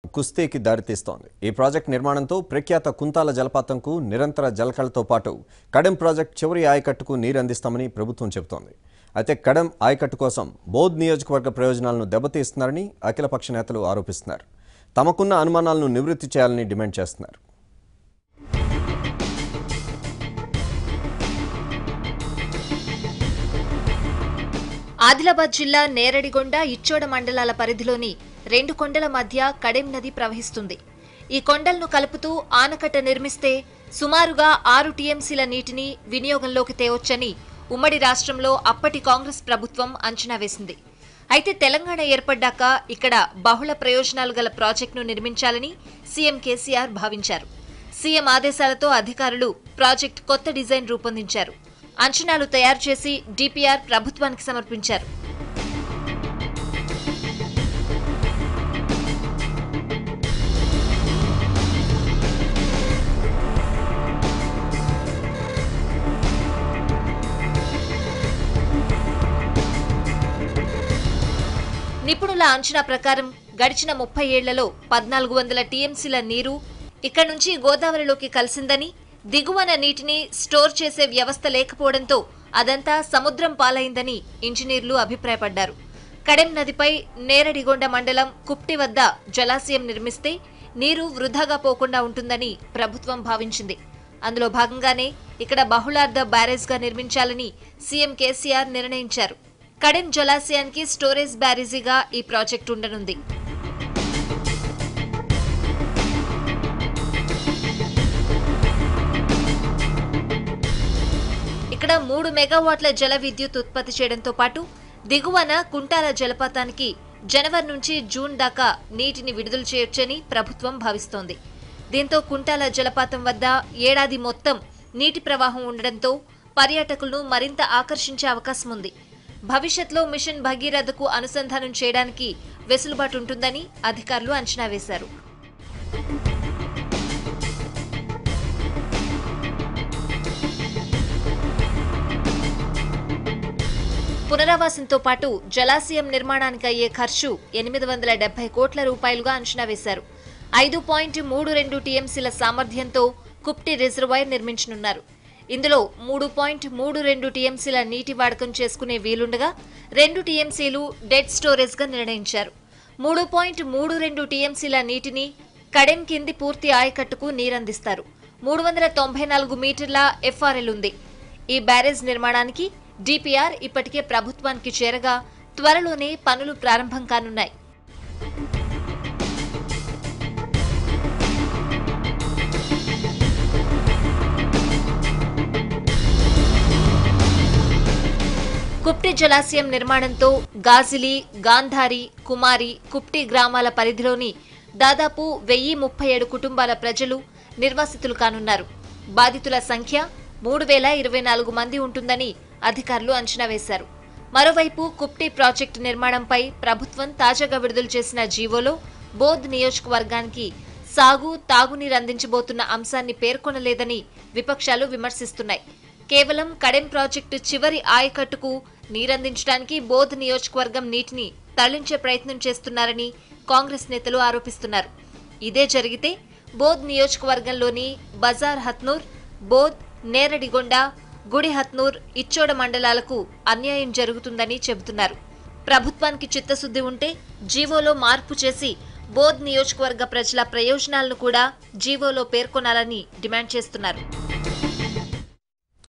కుస్తీకి దారితీస్తోంది ఈ ప్రాజెక్ట్ నిర్మాణంతో ప్రఖ్యాత కుంతాల జలపాతంకు నిరంతర జలకళతో పాటు కడెం ప్రాజెక్ట్ చివరి ఆయకట్టుకు నీరు అందిస్తామని ప్రభుత్వం చెబుతోంది అయితే కడెం ఆయకట్టు కోసం బౌద్ నియోజకవర్గ ప్రయోజనాలను దెబ్బతీస్తున్నారని అఖిలపక్ష నేతలు ఆరోపిస్తున్నారు తమకున్న అనుమానాలను నివృత్తి చేయాలని డిమాండ్ చేస్తున్నారు ఆదిలాబాద్ జిల్లా నేరడిగొండ ఇచ్చోడ మండలాల పరిధిలోని రెండు కొండల మధ్య కడెం నది ప్రవహిస్తుంది ఈ కొండలను కలుపుతూ ఆనకట్ట నిర్మిస్తే సుమారుగా ఆరు టీఎంసీల నీటిని వినియోగంలోకి తేవచ్చని ఉమ్మడి రాష్ట్రంలో అప్పటి కాంగ్రెస్ ప్రభుత్వం అంచనా వేసింది అయితే తెలంగాణ ఏర్పడ్డాక ఇక్కడ బహుళ ప్రయోజనాలు గల ప్రాజెక్టును నిర్మించాలని సీఎం కేసీఆర్ భావించారు సీఎం ఆదేశాలతో అధికారులు ప్రాజెక్ట్ కొత్త డిజైన్ రూపొందించారు అంచనాలు తయారు చేసి డిపిఆర్ ప్రభుత్వానికి సమర్పించారు నిపుణుల అంచనా ప్రకారం గడిచిన ముప్పై ఏళ్లలో పద్నాలుగు వందల టీఎంసీల నీరు ఇక్కడ నుంచి గోదావరిలోకి కలిసిందని దిగువన నీటిని స్టోర్ చేసే వ్యవస్థ లేకపోవడంతో అదంతా సముద్రం పాలైందని ఇంజనీర్లు అభిప్రాయపడ్డారు కడెం నదిపై నేరడిగొండ మండలం కుప్టి వద్ద జలాశయం నిర్మిస్తే నీరు వృధాగా పోకుండా ఉంటుందని ప్రభుత్వం భావించింది అందులో భాగంగానే ఇక్కడ బహుళార్ధ బ్యారేజ్గా నిర్మించాలని సీఎం కేసీఆర్ నిర్ణయించారు కడెం జలాశయానికి స్టోరేజ్ బ్యారేజీగా ఈ ప్రాజెక్టు ఉండనుంది ఇక్కడ మూడు మెగావాట్ల జల విద్యుత్ ఉత్పత్తి చేయడంతో పాటు దిగువన కుంటాల జలపాతానికి జనవరి నుంచి జూన్ దాకా నీటిని విడుదల చేయొచ్చని ప్రభుత్వం భావిస్తోంది దీంతో కుంటాల జలపాతం వద్ద ఏడాది మొత్తం నీటి ప్రవాహం ఉండడంతో పర్యాటకులను మరింత ఆకర్షించే అవకాశం ఉంది భవిష్యత్లో మిషన్ భగీరథకు అనుసంధానం చేయడానికి వెసులుబాటు ఉంటుందని అధికారులు అంచనా వేశారు పునరావాసంతో పాటు జలాశయం నిర్మాణానికి అయ్యే ఖర్చు ఎనిమిది వందల డెబ్బై కోట్ల రూపాయలుగా అంచనా వేశారు ఐదు పాయింట్ మూడు రెండు టీఎంసీల సామర్థ్యంతో కుప్టి రిజర్వాయర్ నిర్మించనున్నారు ఇందులో మూడు పాయింట్ మూడు రెండు టీఎంసీల నీటి వాడకం చేసుకునే వీలుండగా రెండు టీఎంసీలు డెడ్ స్టోరేజ్గా నిర్ణయించారు మూడు పాయింట్ మూడు రెండు టీఎంసీల నీటిని కడెం కింది పూర్తి ఆయకట్టుకు నీరందిస్తారు మూడు వందల తొంభై నాలుగు మీటర్ల ఎఫ్ఆర్ఎల్ ఉంది ఈ బ్యారేజ్ నిర్మాణానికి డిపిఆర్ ఇప్పటికే ప్రభుత్వానికి చేరగా త్వరలోనే పనులు ప్రారంభం కానున్నాయి కుప్టి జలాశయం నిర్మాణంతో గాజిలి గాంధారి కుమారి కుప్టి గ్రామాల పరిధిలోని దాదాపు వెయ్యి ముప్పై ఏడు కుటుంబాల ప్రజలు నిర్వాసితులు కానున్నారు బాధితుల సంఖ్య మూడు వేల ఇరవై నాలుగు మంది ఉంటుందని అధికారులు అంచనా వేశారు మరోవైపు కుప్టి ప్రాజెక్టు నిర్మాణంపై ప్రభుత్వం తాజాగా విడుదల చేసిన జీవోలో బోధ్ నియోజకవర్గానికి సాగు తాగునీరు అందించబోతున్న అంశాన్ని పేర్కొనలేదని విపక్షాలు విమర్శిస్తున్నాయి కేవలం కడెం ప్రాజెక్టు చివరి ఆయకట్టుకు నీరందించడానికి బోధ్ నియోజకవర్గం నీటిని తరలించే ప్రయత్నం చేస్తున్నారని కాంగ్రెస్ నేతలు ఆరోపిస్తున్నారు ఇదే జరిగితే బోధ్ నియోజకవర్గంలోని బజార్ హత్నూర్ బోధ్ నేరడిగొండ గుడి హత్నూర్ ఇచ్చోడ మండలాలకు అన్యాయం జరుగుతుందని చెబుతున్నారు ప్రభుత్వానికి చిత్తశుద్ధి ఉంటే జీవోలో మార్పు చేసి బోధ్ నియోజకవర్గ ప్రజల ప్రయోజనాలను కూడా జీవోలో పేర్కొనాలని డిమాండ్ చేస్తున్నారు